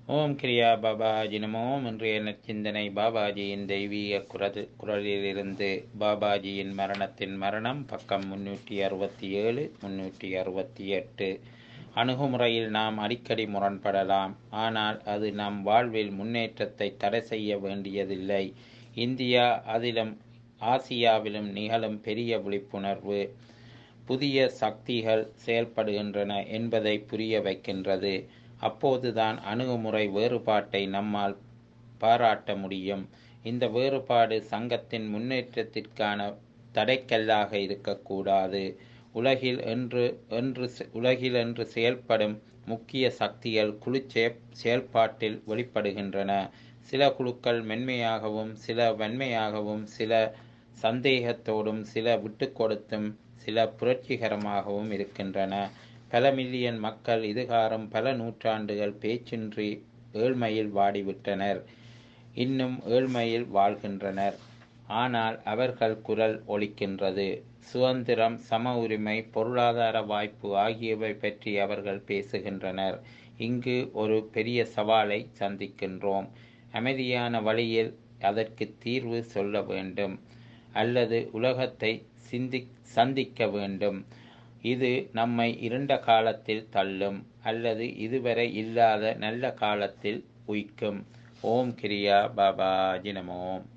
ஓம் கிரியா பாபாஜி நமோம் இன்றைய நற்சிந்தனை பாபாஜியின் தெய்வீக குரது குரலிலிருந்து பாபாஜியின் மரணத்தின் மரணம் பக்கம் முன்னூற்றி அறுபத்தி ஏழு முன்னூற்றி அறுபத்தி எட்டு அணுகுமுறையில் நாம் அடிக்கடி முரண்படலாம் ஆனால் அது நம் வாழ்வில் முன்னேற்றத்தை தடை செய்ய வேண்டியதில்லை இந்தியா அதிலும் ஆசியாவிலும் நிகழும் பெரிய விழிப்புணர்வு புதிய சக்திகள் செயல்படுகின்றன என்பதை புரிய வைக்கின்றது அப்போதுதான் அணுகுமுறை வேறுபாட்டை நம்மால் பாராட்ட முடியும் இந்த வேறுபாடு சங்கத்தின் முன்னேற்றத்திற்கான தடைக்கல்லாக இருக்கக்கூடாது உலகில் என்று என்று உலகில் என்று செயல்படும் முக்கிய சக்திகள் குழு செயல்பாட்டில் வெளிப்படுகின்றன சில குழுக்கள் மென்மையாகவும் சில வன்மையாகவும் சில சந்தேகத்தோடும் சில விட்டு கொடுத்தும் சில புரட்சிகரமாகவும் இருக்கின்றன பல மில்லியன் மக்கள் இதுகாரம் பல நூற்றாண்டுகள் பேச்சின்றி ஏழ்மையில் வாடிவிட்டனர் இன்னும் ஏழ்மையில் வாழ்கின்றனர் ஆனால் அவர்கள் குரல் ஒலிக்கின்றது சுதந்திரம் சம உரிமை பொருளாதார வாய்ப்பு ஆகியவை பற்றி அவர்கள் பேசுகின்றனர் இங்கு ஒரு பெரிய சவாலை சந்திக்கின்றோம் அமைதியான வழியில் அதற்கு தீர்வு சொல்ல வேண்டும் அல்லது உலகத்தை சிந்தி சந்திக்க வேண்டும் இது நம்மை இருண்ட காலத்தில் தள்ளும் அல்லது இதுவரை இல்லாத நல்ல காலத்தில் உய்க்கும் ஓம் கிரியா பாபா ஜினமோம்